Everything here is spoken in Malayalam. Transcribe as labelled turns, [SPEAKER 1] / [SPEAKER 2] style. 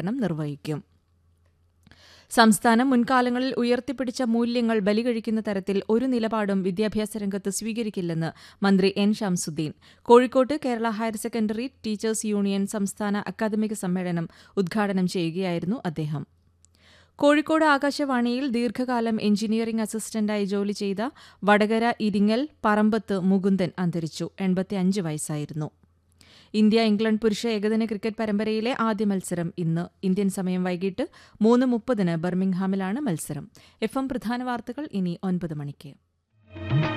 [SPEAKER 1] ഉദ്ഘാടനം നിർവഹിക്കും സംസ്ഥാനം മുൻകാലങ്ങളിൽ ഉയർത്തിപ്പിടിച്ച മൂല്യങ്ങൾ ബലികഴിക്കുന്ന തരത്തിൽ ഒരു നിലപാടും വിദ്യാഭ്യാസ രംഗത്ത് സ്വീകരിക്കില്ലെന്ന് മന്ത്രി എൻ ഷംസുദ്ദീൻ കോഴിക്കോട്ട് Kerala higher secondary teachers union സംസ്ഥാന അക്കാദമിക സമ്മേളനം ഉദ്ഘാടനം ചെയ്യുകയായിരുന്നു അദ്ദേഹം കോഴിക്കോട് ആകാശവാണിയിൽ ദീർഘകാലം എഞ്ചിനീയറിംഗ് അസിസ്റ്റന്റായി ജോലി ചെയ്ത വടകര ഇരിങ്ങൽ പറമ്പത്ത് മുകുന്ദൻ അന്തരിച്ചു എൺപത്തിയഞ്ച് വയസ്സായിരുന്നു ഇന്ത്യ ഇംഗ്ലണ്ട് പുരുഷ ഏകദിന ക്രിക്കറ്റ് പരമ്പരയിലെ ആദ്യ മത്സരം ഇന്ന് ഇന്ത്യൻ സമയം വൈകിട്ട് മൂന്ന് മുപ്പതിന് ബർമിംഗ്ഹാമിലാണ് മത്സരം എഫ് എം പ്രധാന വാർത്തകൾ ഇനി ഒൻപത് മണിക്ക്